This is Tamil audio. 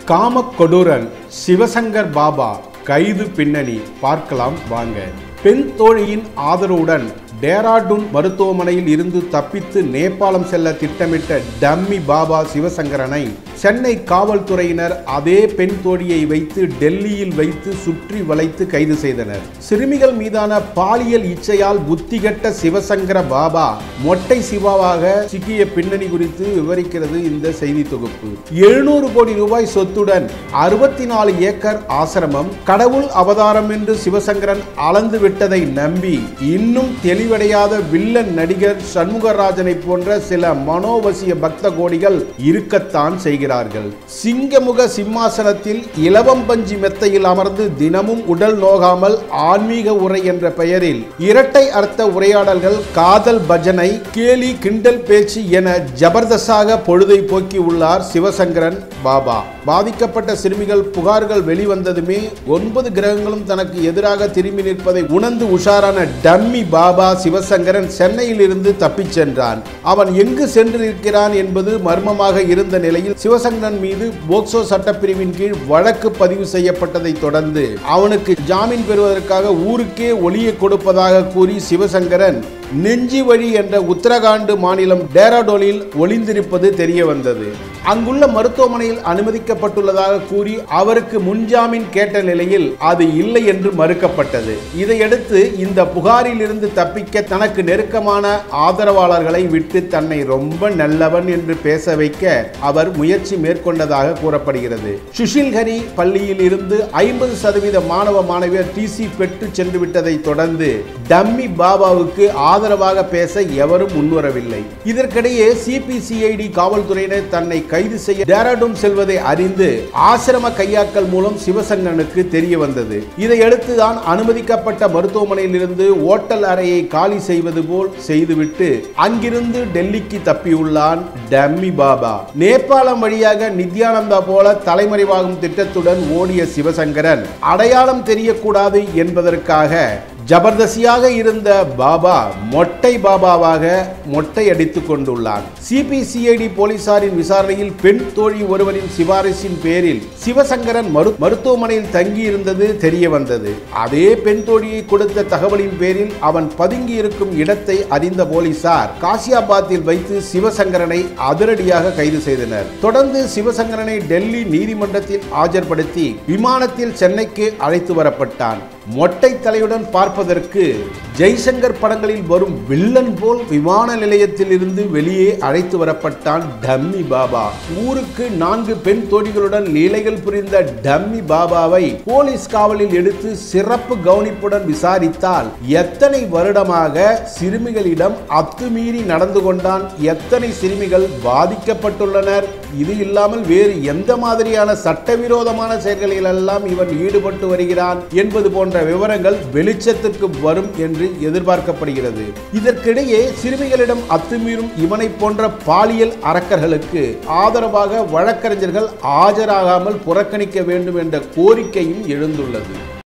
காம கொடூரன் சிவசங்கர் பாபா கைது பின்னணி பார்க்கலாம் வாங்க பெண் தோழியின் ஆதரவுடன் டேராடூன் மருத்துவமனையில் இருந்து தப்பித்து நேபாளம் செல்ல திட்டமிட்ட டம்மி பாபா சிவசங்கரனை சென்னை காவல்துறையினர் அதே பெண் தோழியை வைத்து டெல்லியில் வைத்து சுற்றி வளைத்து கைது செய்தனர் சிறுமிகள் மீதான பாலியல் இச்சையால் புத்திகட்ட சிவசங்கர பாபா மொட்டை சிவாவாக சிக்கிய பின்னணி குறித்து விவரிக்கிறது இந்த செய்தி தொகுப்பு எழுநூறு கோடி ரூபாய் சொத்துடன் அறுபத்தி நாலு ஏக்கர் ஆசிரமம் கடவுள் அவதாரம் என்று சிவசங்கரன் அளந்து விட்டதை நம்பி இன்னும் தெளிவடையாத வில்லன் நடிகர் சண்முகராஜனை போன்ற சில மனோவசிய பக்த கோடிகள் இருக்கத்தான் செய்கிறார்கள் சிங்கமுக சிம்மாசனத்தில் இலவம் பஞ்சி மெத்தையில் அமர்ந்து தினமும் உடல் நோகாமல் ஆன்மீக உரை என்ற பெயரில் இரட்டை அர்த்த உரையாடல்கள் காதல் பஜனை கேலி கிண்டல் பேச்சு என ஜபர்தஸாக பொழுதை போக்கி உள்ளார் சிவசங்கரன் பாபா பாதிக்கப்பட்ட சிறுமிகள் புகார்கள் வெளிவந்ததுமே ஒன்பது கிரகங்களும் தனக்கு எதிராக திரும்பி நிற்பதை உணர்ந்து உஷாரான டம்மி பாபா சிவசங்கரன் சென்னையில் இருந்து தப்பிச் சென்றான் அவன் எங்கு சென்றிருக்கிறான் என்பது மர்மமாக இருந்த நிலையில் சிவசங்கரன் மீது போக்சோ சட்டப்பிரிவின் கீழ் வழக்கு பதிவு செய்யப்பட்டதை தொடர்ந்து அவனுக்கு ஜாமீன் பெறுவதற்காக ஊருக்கே ஒளியை கொடுப்பதாக கூறி சிவசங்கரன் நெஞ்சி வழி என்ற உத்தரகாண்ட் மாநிலம் டேராடோனில் ஒளிந்திருப்பது தெரிய வந்தது அங்குள்ள மருத்துவமனையில் அனுமதிக்கப்பட்டுள்ளதாக கூறி அவருக்கு முன்ஜாமீன் கேட்ட நிலையில் அது இல்லை என்று மறுக்கப்பட்டது இதையடுத்து இந்த புகாரில் இருந்து தப்பிக்க தனக்கு நெருக்கமான ஆதரவாளர்களை விட்டு தன்னை ரொம்ப நல்லவன் என்று பேச வைக்க அவர் முயற்சி மேற்கொண்டதாக கூறப்படுகிறது சுஷில்ஹரி பள்ளியில் இருந்து ஐம்பது சதவீத மாணவ மாணவியர் டிசி பெற்று சென்று விட்டதை தொடர்ந்து டம்மி பாபாவுக்கு ஆதரவாக பேச எவரும் முன்வரவில்லை இதற்கிடையே சிபிசிஐடி காவல்துறையினர் தன்னை கைது செய்ய டேராடூன் செல்வதை அறிந்து ஆசிரம கையாக்கல் மூலம் சிவசங்கரனுக்கு தெரிய வந்தது இதையடுத்து தான் அனுமதிக்கப்பட்ட மருத்துவமனையில் இருந்து ஓட்டல் அறையை காலி செய்வது போல் செய்துவிட்டு அங்கிருந்து டெல்லிக்கு தப்பியுள்ளான் டம்மி பாபா நேபாளம் வழியாக நித்யானந்தா போல தலைமறைவாகும் திட்டத்துடன் ஓடிய சிவசங்கரன் அடையாளம் தெரியக்கூடாது என்பதற்காக ஜபர்தஸ்தியாக இருந்த பாபா மொட்டை பாபாவாக மொட்டை அடித்துக் கொண்டுள்ளான் சிபிசிஐடி போலீசாரின் விசாரணையில் பெண் தோழி ஒருவரின் சிபாரிசின் பேரில் சிவசங்கரன் மரு மருத்துவமனையில் தங்கியிருந்தது தெரிய வந்தது அதே பெண் தோழியை கொடுத்த தகவலின் பேரில் அவன் பதுங்கி இருக்கும் இடத்தை அறிந்த போலீசார் காசியாபாத்தில் வைத்து சிவசங்கரனை அதிரடியாக கைது செய்தனர் தொடர்ந்து சிவசங்கரனை டெல்லி நீதிமன்றத்தில் ஆஜர்படுத்தி விமானத்தில் சென்னைக்கு அழைத்து வரப்பட்டான் மொட்டை தலையுடன் பார்ப்பதற்கு ஜெய்சங்கர் படங்களில் வரும் வில்லன் போல் விமான நிலையத்தில் இருந்து வெளியே அழைத்து வரப்பட்டான் டம்மி பாபா ஊருக்கு நான்கு பெண் தோழிகளுடன் லீலைகள் புரிந்த டம்மி பாபாவை போலீஸ் காவலில் எடுத்து சிறப்பு கவனிப்புடன் விசாரித்தால் எத்தனை வருடமாக சிறுமிகளிடம் அத்துமீறி நடந்து கொண்டான் எத்தனை சிறுமிகள் பாதிக்கப்பட்டுள்ளனர் இது இல்லாமல் வேறு எந்த மாதிரியான சட்டவிரோதமான செயல்களில் எல்லாம் இவன் ஈடுபட்டு வருகிறான் என்பது போன்ற விவரங்கள் வெளிச்சத்திற்கு வரும் என்று எதிர்பார்க்கப்படுகிறது இதற்கிடையே சிறுமிகளிடம் அத்துமீறும் இவனை போன்ற பாலியல் அரக்கர்களுக்கு ஆதரவாக வழக்கறிஞர்கள் ஆஜராகாமல் புறக்கணிக்க வேண்டும் என்ற கோரிக்கையும் எழுந்துள்ளது